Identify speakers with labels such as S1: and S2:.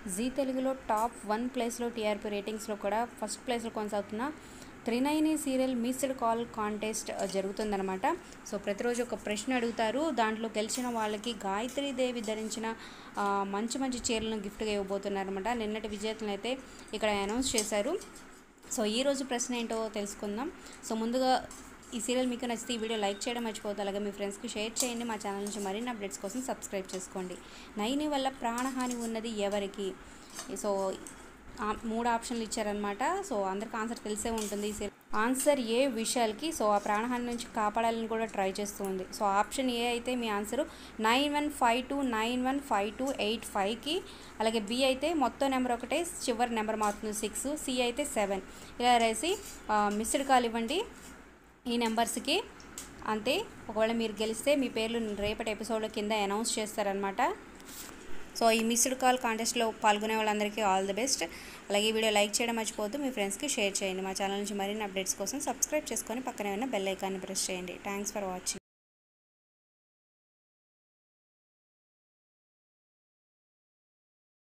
S1: G తెలుగులో top one ప్లేస్లో TRP రేటింగ్స్లో కూడా ఫస్ట్ ప్లేస్లో కొనసాగుతున్న Trinayani serial missed call contest జరుగుతుందనమాట సో ప్రతిరోజు ఒక ప్రశ్న అడుగుతారు దాంట్లో గెలిచిన వాళ్ళకి గాయత్రి దేవి ధరించిన ఆ, మంచి మంచి చీరలను గిఫ్ట్గా ఇవ్వబోతున్నారనమాట నిన్నటి విజేతలను అయితే ఇక్కడ అనౌన్స్ చేశారు సో ఈ రోజు ప్రశ్న ఏంటో తెలుసుకుందాం సో ముందుగా ఈ సీరియల్ మీకు నచ్చితే ఈ వీడియో లైక్ చేయడం మర్చిపోవద్దు అలాగే మీ ఫ్రెండ్స్కి షేర్ చేయండి మా ఛానల్ నుంచి మరిన్ని అప్డేట్స్ కోసం సబ్స్క్రైబ్ చేసుకోండి నైని వల్ల ప్రాణహాని ఉన్నది ఎవరికి సో ఆ మూడు ఆప్షన్లు ఇచ్చారనమాట సో అందరికి ఆన్సర్ తెలిసే ఉంటుంది ఈ సీరియల్ ఆన్సర్ ఏ విషయాలకి సో ఆ ప్రాణహాని నుంచి కాపాడాలని కూడా ట్రై చేస్తూ ఉంది సో ఆప్షన్ ఏ అయితే మీ answer nine one five two nine one five two eight ఫైవ్కి అలాగే బి అయితే మొత్తం నెంబర్ ఒకటే చివరి నెంబర్ మారుతుంది సిక్స్ సి అయితే సెవెన్ ఇలా రాసి మిస్డ్ కాల్ ఇవ్వండి ఈ నెంబర్స్కి అంతే ఒకవేళ మీరు గెలిస్తే మీ పేర్లు రేపటి ఎపిసోడ్లో కింద అనౌన్స్ చేస్తారనమాట సో ఈ మిస్డ్ కాల్ కాంటెస్ట్లో పాల్గొనే వాళ్ళందరికీ ఆల్ ది బెస్ట్ అలాగే ఈ వీడియో లైక్ చేయడం మర్చిపోవద్దు మీ ఫ్రెండ్స్కి షేర్ చేయండి మా ఛానల్ నుంచి మరిన్ని అప్డేట్స్ కోసం సబ్స్క్రైబ్ చేసుకొని పక్కనే ఉన్న బెల్ ఐకాన్ని ప్రెస్ చేయండి థ్యాంక్స్ ఫర్ వాచింగ్